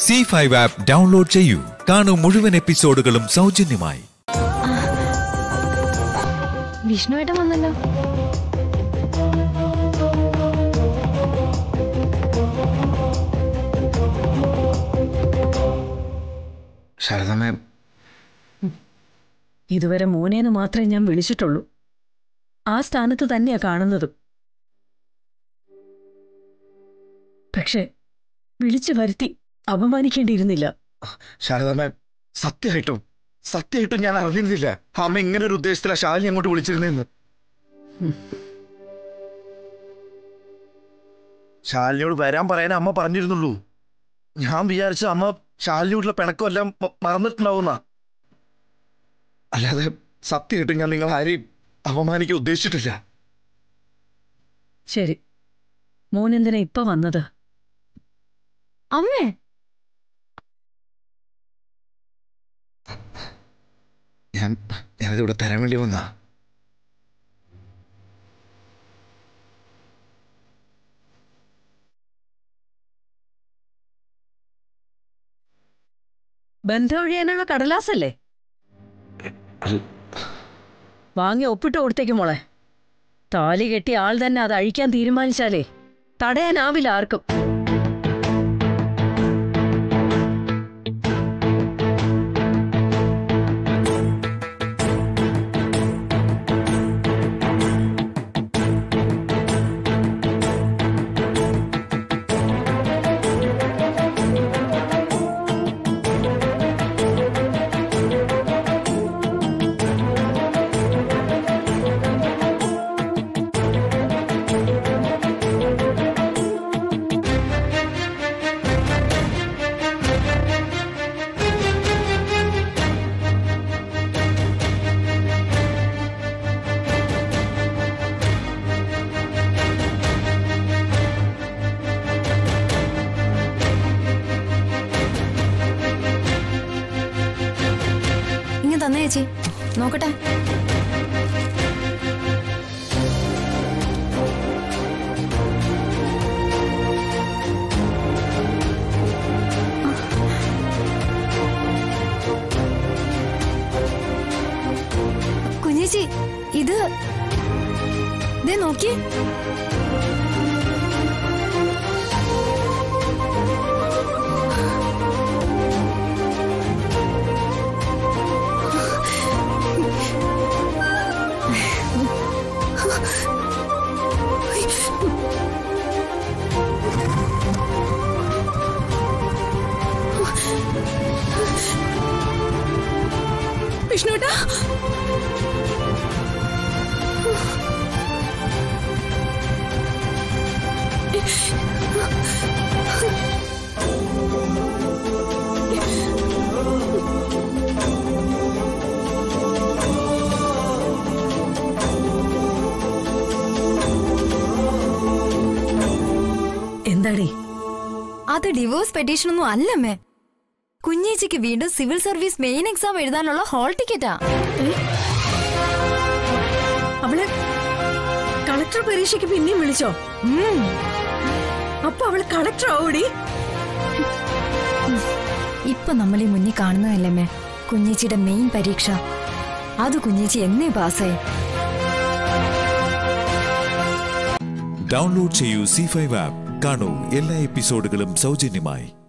C five app download ചെയ്യൂ കാണൂ മുഴുവൻ എപ്പിസോഡുകളും സൗജന്യമായി വിഷ്ണുവേട്ടൻ വന്നല്ലോ ശാരദമ്മ ഇതുവരെ മോനേന്ന് മാത്രമേ ഞാൻ വിളിച്ചിട്ടുള്ളൂ ആ സ്ഥാനത്ത് തന്നെയാ കാണുന്നതും പക്ഷെ വിളിച്ചു വരുത്തി അപമാനിക്കേണ്ടിയിരുന്നില്ല ശാരദമ്മ സത്യമായിട്ടും സത്യമായിട്ടും ഞാൻ അറിഞ്ഞിരുന്നില്ല അമ്മ ഇങ്ങനെ ഒരു ഉദ്ദേശത്തിലാ ശാലിനി അങ്ങോട്ട് വിളിച്ചിരുന്നെന്ന് ശാലിനിയോട് വരാൻ പറയാൻ അമ്മ പറഞ്ഞിരുന്നുള്ളൂ ഞാൻ വിചാരിച്ച അമ്മ ശാലിനിയോടുള്ള പിണക്കം എല്ലാം മ- മറന്നിട്ടുണ്ടാവുന്ന അല്ലാതെ സത്യമായിട്ടും ഞാൻ നിങ്ങൾ ആരെയും അപമാനിക്കാൻ ഉദ്ദേശിച്ചിട്ടില്ല ശരി മോനെന്തിനാ ഇപ്പൊ വന്നത് അമ്മേ ഞാൻ ഞാനിതിവിടെ തരാൻ വേണ്ടി വന്നാ ബന്ധം ഒഴിയാനുള്ള കടലാസല്ലേ അത്- വാങ്ങി ഒപ്പിട്ട് കൊടുത്തേക്ക് മോളെ താലി കെട്ടി ആൾ തന്നെ അത് അഴിക്കാൻ തീരുമാനിച്ചാലേ തടയാനാവില്ല ആർക്കും ഇങ്ങ് തന്നെ ചേച്ചി നോക്കട്ടെ കുഞ്ഞേച്ചി ഇത് ദേ നോക്കിയേ വിഷ്ണുട്ടാ എന്താടി അത് ഡിവോഴ്സ് പെറ്റീഷൻ ഒന്നും അല്ലമ്മേ കുഞ്ഞേച്ചിക്ക് വീണ്ടും സിവിൽ സർവീസ് മെയിൻ എക്സാം എഴുതാനുള്ള ഹോൾ ടിക്കറ്റാ അവള് കളക്ടർ പരീക്ഷയ്ക്ക് പിന്നെയും വിളിച്ചോ ഉം. അപ്പൊ അവള് കളക്ടർ ആവൂടി ഇപ്പൊ നമ്മൾ ഈ മുന്നിൽ കാണുന്നതല്ലമ്മേ കുഞ്ഞേച്ചിയുടെ മെയിൻ പരീക്ഷ അത് കുഞ്ഞേച്ചി എന്നേ പാസ്സായി ഡൗൺലോഡ് ചെയ്യൂ സി ഫൈവ് ആപ്പ് കാണൂ എല്ലാ എപ്പിസോഡുകളും സൗജന്യമായി